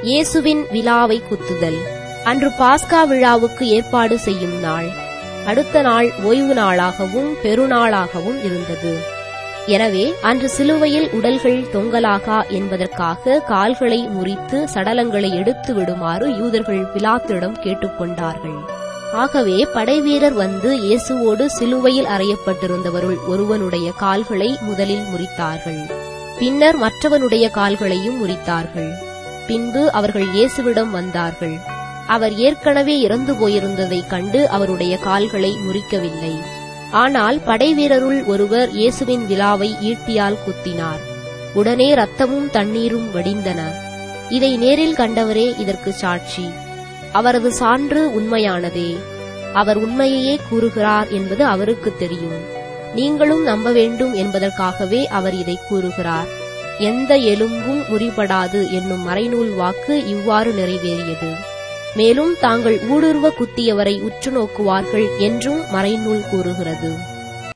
இயேசுவின் விழாவை குத்துதல் அன்று பாஸ்கா விழாவுக்கு ஏற்பாடு செய்யும் நாள் அடுத்த நாள் ஓய்வு நாளாகவும் பெருநாளாகவும் இருந்தது எனவே அன்று சிலுவையில் உடல்கள் தொங்கலாகா என்பதற்காக கால்களை முறித்து சடலங்களை எடுத்து விடுமாறு யூதர்கள் பிலாத்திடம் கேட்டுக்கொண்டார்கள் ஆகவே படைவீரர் வந்து இயேசுவோடு சிலுவையில் அறையப்பட்டிருந்தவருள் ஒருவனுடைய கால்களை முதலில் முறித்தார்கள் பின்னர் மற்றவனுடைய கால்களையும் முறித்தார்கள் பின்பு அவர்கள் இயேசுவிடம் வந்தார்கள் அவர் ஏற்கனவே இறந்து போயிருந்ததைக் கண்டு அவருடைய கால்களை முறிக்கவில்லை ஆனால் படைவீரருள் ஒருவர் இயேசுவின் விழாவை ஈட்டியால் குத்தினார் உடனே ரத்தமும் தண்ணீரும் வடிந்தன இதை நேரில் கண்டவரே இதற்கு சாட்சி அவரது சான்று உண்மையானதே அவர் உண்மையையே கூறுகிறார் என்பது அவருக்கு தெரியும் நீங்களும் நம்ப வேண்டும் என்பதற்காகவே அவர் இதை கூறுகிறார் எந்த எலும்பும் முறிபடாது என்னும் மறைநூல் வாக்கு இவ்வாறு நிறைவேறியது மேலும் தாங்கள் ஊடுருவ குத்தியவரை உற்று நோக்குவார்கள் என்றும் மறைநூல் கூறுகிறது